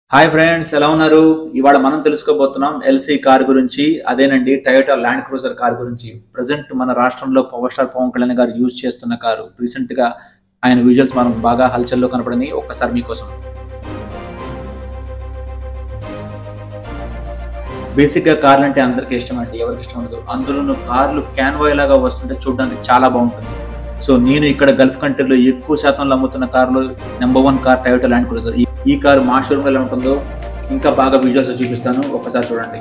Hi friends ఎలా ఉన్నారు ఇవాళ మనం తెలుసుకోబోతున్నాం ఎల్సీ కార్ గురించి అదేనండి టయోటా ల్యాండ్ క్రూజర్ కార్ గురించి ప్రజెంట్ మన రాష్ట్రంలో పవర్ స్టార్ పవన్ కళ్యాణ్ గారు యూజ్ చేస్తున్న కారు రీసెంట్ గా ఆయన విజువల్స్ మనం బాగా హల్చల్లో కనపడింది ఒక్కసారి మీకోసం బేసిక్ గా కార్లు అంటే అందరికి ఇష్టం అండి ఎవరికి ఇష్టం ఉండదు అందులోనూ కార్లు క్యాన్వాయ్ లాగా వస్తుంటే చూడడానికి చాలా బాగుంటుంది సో నేను ఇక్కడ గల్ఫ్ కంట్రీలో ఎక్కువ శాతంలో అమ్ముతున్న కార్లో number one car Toyota Land Cruiser ఈ- ఈ కారు మా షోరూమ్ ఎలా ఉంటుందో ఇంకా బాగా విజువల్స్ చూపిస్తాను ఒకసారి చూడండి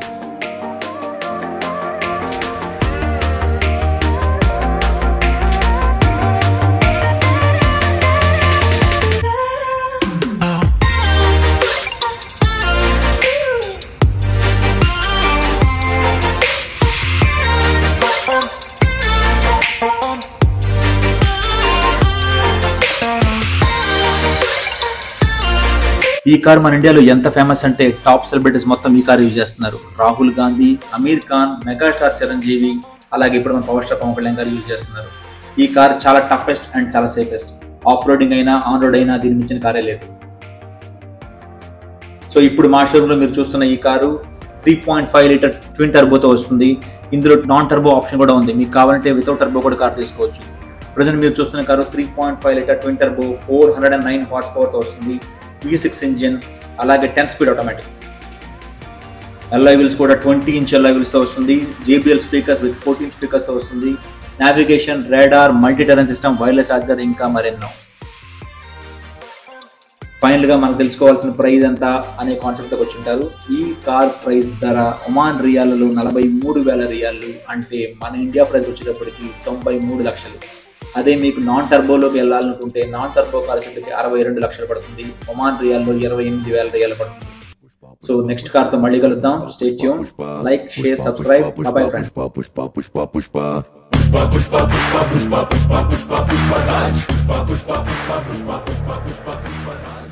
ఈ కార్ మన ఇండియాలో ఎంత ఫేమస్ అంటే టాప్ సెలబ్రిటీస్ మొత్తం ఈ కార్ యూజ్ చేస్తున్నారు రాహుల్ గాంధీ అమీర్ ఖాన్ మెగాస్టార్ చిరంజీవి అలాగే ఇప్పుడు మన పవర్ స్టార్ పవన్ కళ్యాణ్ గారు యూజ్ చేస్తున్నారు ఈ కార్ చాలా టఫెస్ట్ అండ్ చాలా సేఫెస్ట్ ఆఫ్ రోడింగ్ అయినా ఆన్ రోడ్ అయినా దీని మించిన కారే లేదు సో ఇప్పుడు మా షోరూమ్ లో మీరు చూస్తున్న ఈ car three point five litre twin టర్బోతో వస్తుంది ఇందులో నాన్ టర్బో ఆప్షన్ కూడా ఉంది మీకు కావాలంటే వితౌట్ టర్బో కూడా కార్ తీసుకోవచ్చు ప్రజెంట్ మీరు చూస్తున్న car three point five litre twin turbo four hundred and nine horse పవర్తో వస్తుంది వి సిక్స్ ఇంజిన్ అలాగే ten speed automatic alloy wheels కూడా ట్వంటీ ఇంచ్ ఎల్ఐ వీల్స్తో వస్తుంది జేబిఎల్ స్పీకర్స్ విత్ ఫోర్టీన్ స్పీకర్స్తో వస్తుంది navigation radar multi terrain system wireless charger ఇంకా మరెన్నో ఫైనల్ గా మనకు తెలుసుకోవాల్సిన ప్రైస్ ఎంత అనే కాన్సెప్ట్ వచ్చి ఉంటారు ఈ కార్ ప్రైస్ ధర ఒమాన్ రియాలలో నలభై మూడు వేల రియాలు అంటే మన ఇండియా ప్రైస్ వచ్చేటప్పటికి తొంభై మూడు లక్షలు అదే మీకు నాన్ టర్బోలోకి వెళ్ళాలనుకుంటే నాన్ టర్బో కార్ వచ్చేటప్పటికి అరవై రెండు లక్షలు పడుతుంది ఒమాన్ రియాల్లో ఇరవై ఎనిమిది వేల రియాలు పడుతుంది సో నెక్స్ట్ కార్ తో మళ్ళీ కలుద్దాం stay tune like share subscribe bye friends pushpa, pushpa, pushpa, pushpa. pushpa pushpa pushpa pushpa pushpa pushpa pushpa raj pushpa pushpa pushpa pushpa pushpa pushpa pushpa raj